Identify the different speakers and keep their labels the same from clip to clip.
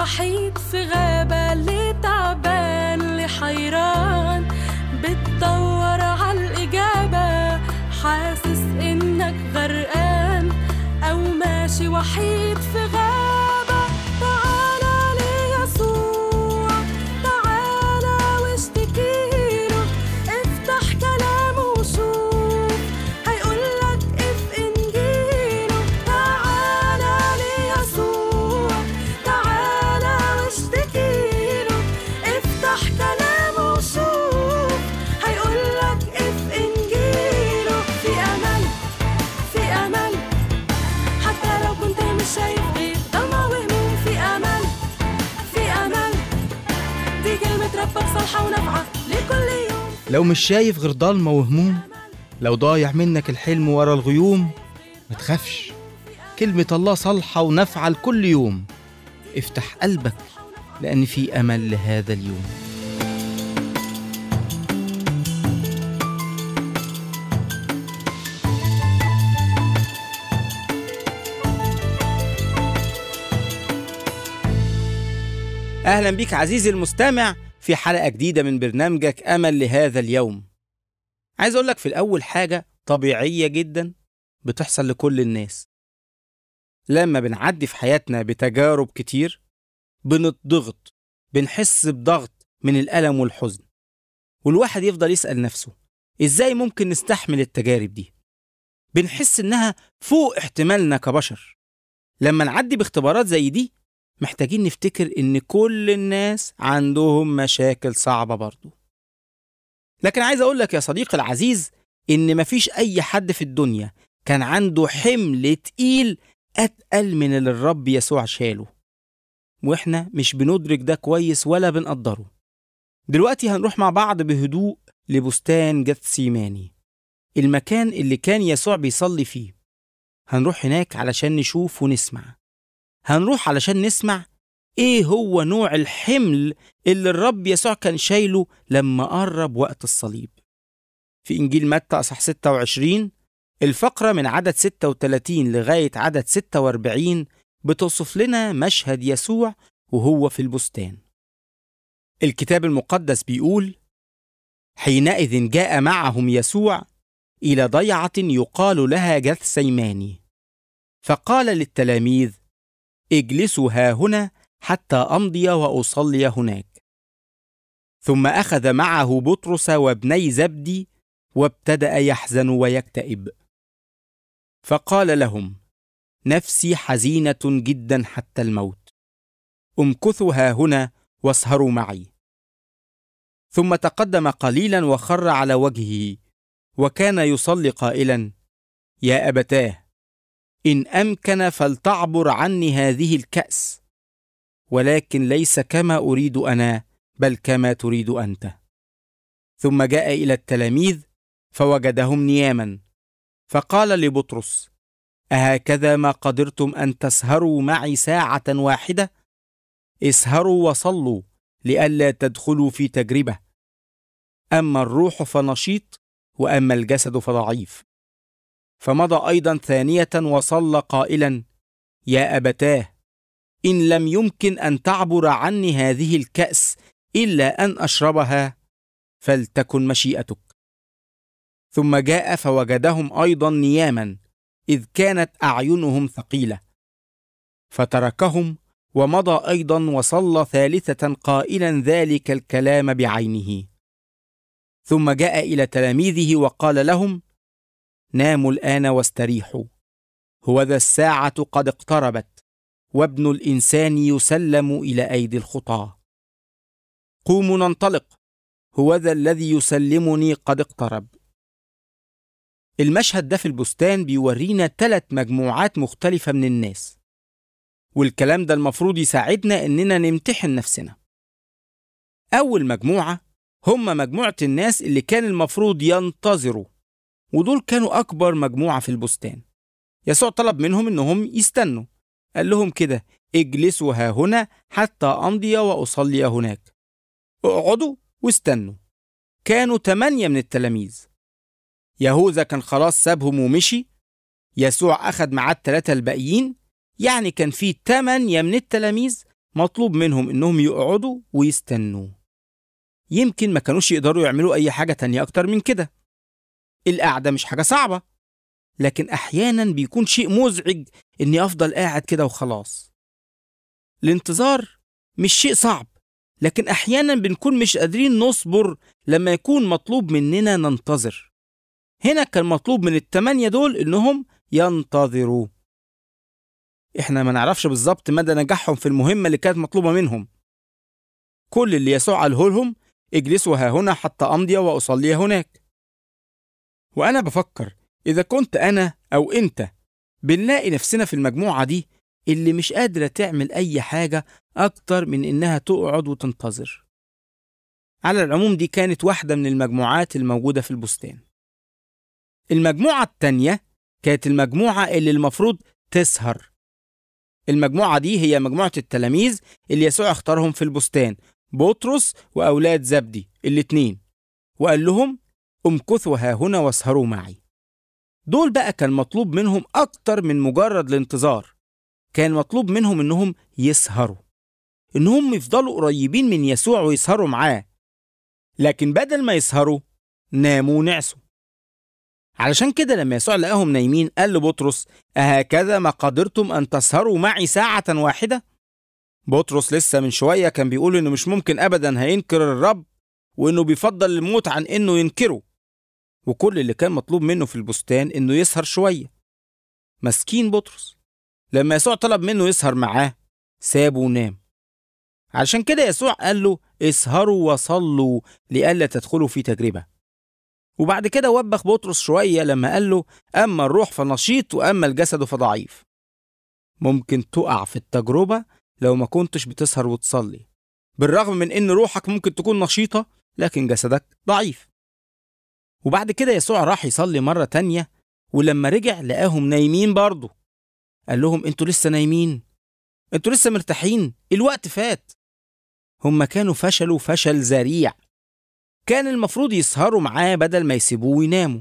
Speaker 1: وحيد في غابة اللي تعبان اللي حيران بتدور عالإجابة حاسس إنك غرقان أو ماشي وحيد في غابة تعالى ليسوع تعالى واشتكيله افتح كلامه وشوف هيقولك اف انجيله تعالى ليسوع تعالى واشتكيله افتح كلامه وشوف هيقولك اف انجيله في امل في امل حتى لو كنت مش شايف غير ضلمة وهموم في امل في امل دي كلمة ربك صالحة ونافعة لكل يوم
Speaker 2: لو مش شايف غير ضلمة وهموم لو ضايع منك الحلم ورا الغيوم ما تخافش كلمة الله صالحة ونافعة لكل يوم افتح قلبك لأن في أمل لهذا اليوم أهلا بيك عزيزي المستمع في حلقة جديدة من برنامجك أمل لهذا اليوم عايز أقول لك في الأول حاجة طبيعية جدا بتحصل لكل الناس لما بنعدي في حياتنا بتجارب كتير بنضغط بنحس بضغط من الألم والحزن والواحد يفضل يسأل نفسه إزاي ممكن نستحمل التجارب دي بنحس إنها فوق احتمالنا كبشر لما نعدي باختبارات زي دي محتاجين نفتكر إن كل الناس عندهم مشاكل صعبة برضو لكن عايز أقول لك يا صديقي العزيز إن مفيش أي حد في الدنيا كان عنده حمل تقيل أتقل من اللي الرب يسوع شاله وإحنا مش بندرك ده كويس ولا بنقدره دلوقتي هنروح مع بعض بهدوء لبستان جثسيماني المكان اللي كان يسوع بيصلي فيه هنروح هناك علشان نشوف ونسمع هنروح علشان نسمع ايه هو نوع الحمل اللي الرب يسوع كان شايله لما قرب وقت الصليب في انجيل متى اصح 26 الفقرة من عدد 36 لغاية عدد 46 بتوصف لنا مشهد يسوع وهو في البستان الكتاب المقدس بيقول حينئذ جاء معهم يسوع إلى ضيعة يقال لها جثسيماني فقال للتلاميذ اجلسوا ها هنا حتى امضي واصلي هناك ثم اخذ معه بطرس وابني زبدي وابتدا يحزن ويكتئب فقال لهم نفسي حزينه جدا حتى الموت امكثوا ها هنا واسهروا معي ثم تقدم قليلا وخر على وجهه وكان يصلي قائلا يا ابتاه ان امكن فلتعبر عني هذه الكاس ولكن ليس كما اريد انا بل كما تريد انت ثم جاء الى التلاميذ فوجدهم نياما فقال لبطرس اهكذا ما قدرتم ان تسهروا معي ساعه واحده اسهروا وصلوا لئلا تدخلوا في تجربه اما الروح فنشيط واما الجسد فضعيف فمضى ايضا ثانيه وصلى قائلا يا ابتاه ان لم يمكن ان تعبر عني هذه الكاس الا ان اشربها فلتكن مشيئتك ثم جاء فوجدهم ايضا نياما اذ كانت اعينهم ثقيله فتركهم ومضى ايضا وصلى ثالثه قائلا ذلك الكلام بعينه ثم جاء الى تلاميذه وقال لهم ناموا الان واستريحوا هوذا الساعه قد اقتربت وابن الانسان يسلم الى ايدي الخطاه قوموا ننطلق هوذا الذي يسلمني قد اقترب المشهد ده في البستان بيورينا ثلاث مجموعات مختلفة من الناس والكلام ده المفروض يساعدنا إننا نمتحن نفسنا أول مجموعة هم مجموعة الناس اللي كان المفروض ينتظروا ودول كانوا أكبر مجموعة في البستان يسوع طلب منهم إنهم يستنوا قال لهم كده اجلسوا ها هنا حتى أمضي وأصلي هناك اقعدوا واستنوا كانوا تمانية من التلاميذ يهوذا كان خلاص سابهم ومشي يسوع أخد معاه التلاتة الباقيين يعني كان في تمانية من التلاميذ مطلوب منهم إنهم يقعدوا ويستنوا يمكن ما كانوش يقدروا يعملوا أي حاجة تانية أكتر من كده القعدة مش حاجة صعبة لكن أحيانا بيكون شيء مزعج إني أفضل قاعد كده وخلاص الانتظار مش شيء صعب لكن أحيانا بنكون مش قادرين نصبر لما يكون مطلوب مننا ننتظر هنا كان مطلوب من التمانية دول إنهم ينتظروا إحنا ما نعرفش بالظبط مدى نجاحهم في المهمة اللي كانت مطلوبة منهم كل اللي يسوع قاله لهم اجلسوا ها هنا حتى أمضي وأصلي هناك وأنا بفكر إذا كنت أنا أو أنت بنلاقي نفسنا في المجموعة دي اللي مش قادرة تعمل أي حاجة أكتر من إنها تقعد وتنتظر على العموم دي كانت واحدة من المجموعات الموجودة في البستان المجموعة التانية كانت المجموعة اللي المفروض تسهر المجموعة دي هي مجموعة التلاميذ اللي يسوع اختارهم في البستان بطرس وأولاد زبدي الاتنين وقال لهم امكثوا ها هنا واسهروا معي دول بقى كان مطلوب منهم أكتر من مجرد الانتظار كان مطلوب منهم إنهم يسهروا إنهم يفضلوا قريبين من يسوع ويسهروا معاه لكن بدل ما يسهروا ناموا ونعسوا علشان كده لما يسوع لقاهم نايمين قال لبطرس أهكذا ما قدرتم أن تسهروا معي ساعة واحدة؟ بطرس لسه من شوية كان بيقول إنه مش ممكن أبدا هينكر الرب وإنه بيفضل الموت عن إنه ينكره وكل اللي كان مطلوب منه في البستان إنه يسهر شوية مسكين بطرس لما يسوع طلب منه يسهر معاه سابه ونام علشان كده يسوع قال له اسهروا وصلوا لئلا تدخلوا في تجربة وبعد كده وبخ بطرس شوية لما قال له أما الروح فنشيط وأما الجسد فضعيف ممكن تقع في التجربة لو ما كنتش بتسهر وتصلي بالرغم من إن روحك ممكن تكون نشيطة لكن جسدك ضعيف وبعد كده يسوع راح يصلي مرة تانية ولما رجع لقاهم نايمين برضه قال لهم انتوا لسه نايمين انتوا لسه مرتاحين الوقت فات هم كانوا فشلوا فشل ذريع كان المفروض يسهروا معاه بدل ما يسيبوه ويناموا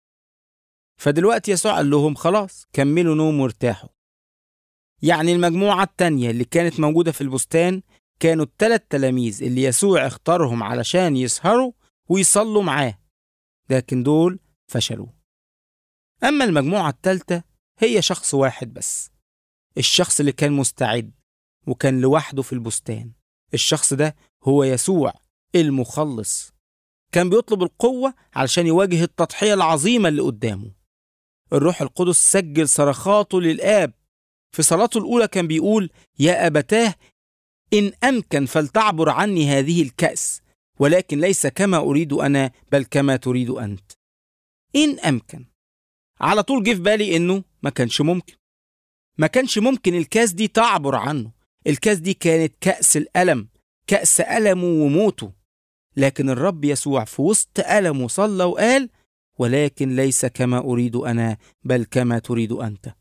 Speaker 2: فدلوقتي يسوع قال لهم خلاص كملوا نوم وارتاحوا يعني المجموعة التانية اللي كانت موجودة في البستان كانوا التلات تلاميذ اللي يسوع اختارهم علشان يسهروا ويصلوا معاه لكن دول فشلوا أما المجموعة التالتة هي شخص واحد بس الشخص اللي كان مستعد وكان لوحده في البستان الشخص ده هو يسوع المخلص كان بيطلب القوة علشان يواجه التضحية العظيمة اللي قدامه الروح القدس سجل صرخاته للآب في صلاته الأولى كان بيقول يا أبتاه إن أمكن فلتعبر عني هذه الكأس ولكن ليس كما أريد أنا بل كما تريد أنت إن أمكن على طول جه في بالي إنه ما كانش ممكن ما كانش ممكن الكاس دي تعبر عنه الكاس دي كانت كأس الألم كأس ألمه وموته لكن الرب يسوع في وسط ألمه صلى وقال ولكن ليس كما أريد أنا بل كما تريد أنت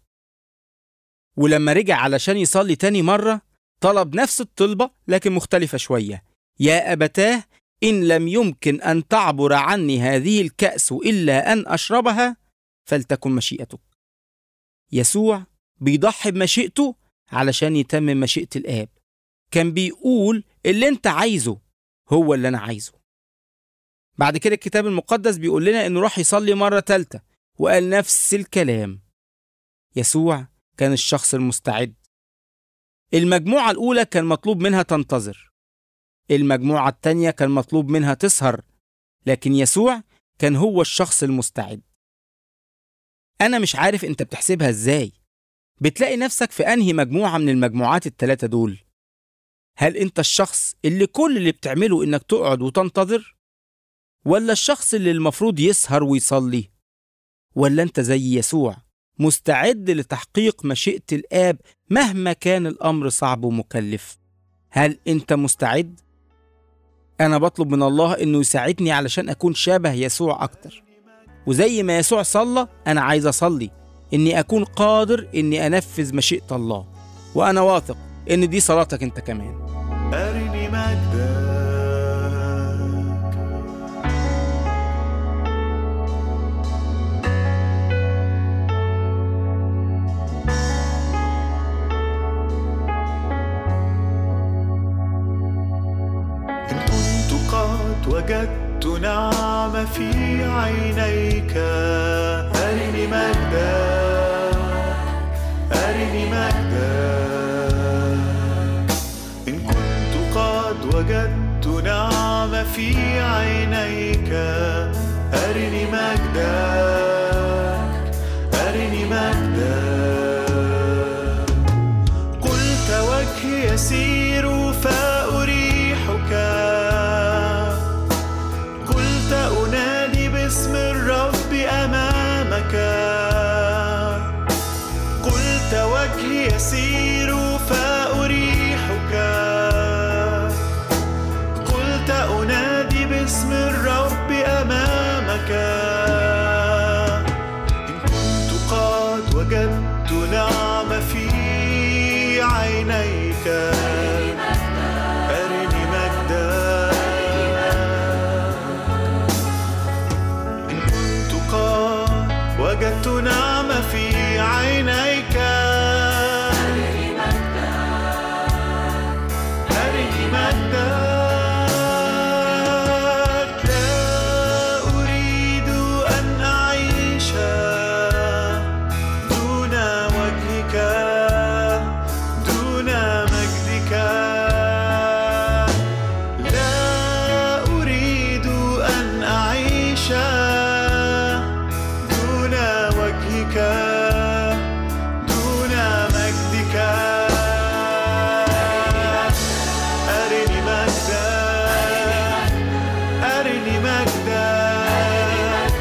Speaker 2: ولما رجع علشان يصلي تاني مرة طلب نفس الطلبة لكن مختلفة شوية يا أبتاه إن لم يمكن أن تعبر عني هذه الكأس إلا أن أشربها فلتكن مشيئتك يسوع بيضحي بمشيئته علشان يتمم مشيئة الآب كان بيقول اللي انت عايزه هو اللي أنا عايزه بعد كده الكتاب المقدس بيقول لنا إنه راح يصلي مرة تالتة وقال نفس الكلام يسوع كان الشخص المستعد المجموعة الأولى كان مطلوب منها تنتظر المجموعة التانية كان مطلوب منها تسهر لكن يسوع كان هو الشخص المستعد أنا مش عارف أنت بتحسبها إزاي بتلاقي نفسك في أنهي مجموعة من المجموعات التلاتة دول هل أنت الشخص اللي كل اللي بتعمله إنك تقعد وتنتظر ولا الشخص اللي المفروض يسهر ويصلي ولا أنت زي يسوع مستعد لتحقيق مشيئة الآب مهما كان الأمر صعب ومكلف هل أنت مستعد؟ أنا بطلب من الله إنه يساعدني علشان أكون شبه يسوع أكتر وزي ما يسوع صلى أنا عايز أصلي إني أكون قادر إني أنفذ مشيئة الله وأنا واثق إن دي صلاتك أنت كمان
Speaker 3: أرني مجدك وجدت نعمة في عينيك أرني مجدك أرني مجدك إن كنت قد وجدت نعمة في عينيك أرني مجدك أرني مجدك قلت وجهي يسير فأريحك قلت أنادي باسم الرب أمامك قلت وجهي يسير فأريحك قلت أنادي باسم الرب أمامك إن كنت قد وجدت نعمة في عينيك أرني مجدك إن كنت قد وجدت نعمة في عينيك أرني مجدك لا أريد أن أعيش دون وجهك دون مجدك لا أريد أن أعيش دون وجهك دون مجدك أرني مجدك أرني مجدك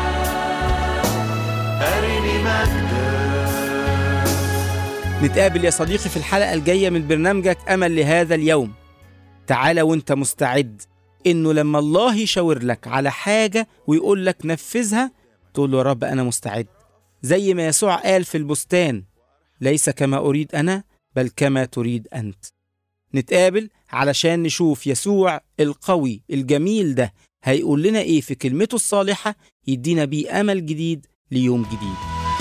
Speaker 3: أرني مجدك
Speaker 2: نتقابل يا صديقي في الحلقة الجاية من برنامجك أمل لهذا اليوم تعالى وانت مستعد انه لما الله يشاور لك على حاجة ويقول لك نفذها تقول له يا رب أنا مستعد زي ما يسوع قال في البستان ليس كما أريد أنا بل كما تريد أنت نتقابل علشان نشوف يسوع القوي الجميل ده هيقول لنا إيه في كلمته الصالحة يدينا بيه أمل جديد ليوم جديد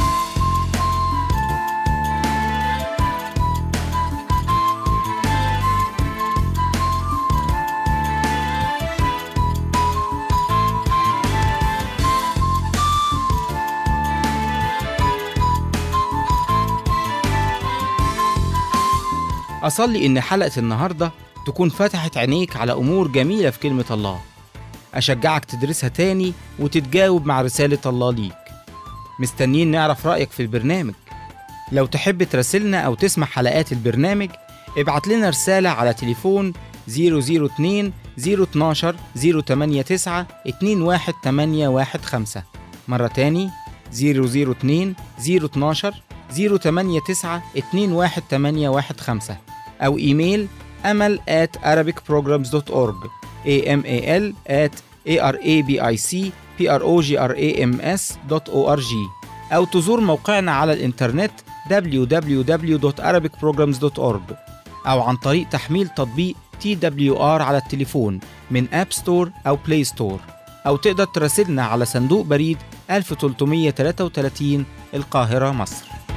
Speaker 2: أصلي إن حلقة النهاردة تكون فتحت عينيك على أمور جميلة في كلمة الله أشجعك تدرسها تاني وتتجاوب مع رسالة الله ليك مستنيين نعرف رأيك في البرنامج لو تحب تراسلنا أو تسمع حلقات البرنامج ابعت لنا رسالة على تليفون 002 012 089 21815 مرة تاني 002 012 089 21815 أو إيميل أمل at arabicprograms.org amal at arabicprograms.org أو تزور موقعنا على الإنترنت www.arabicprograms.org أو عن طريق تحميل تطبيق TWR على التليفون من أب ستور أو بلاي ستور أو تقدر تراسلنا على صندوق بريد 1333 القاهرة مصر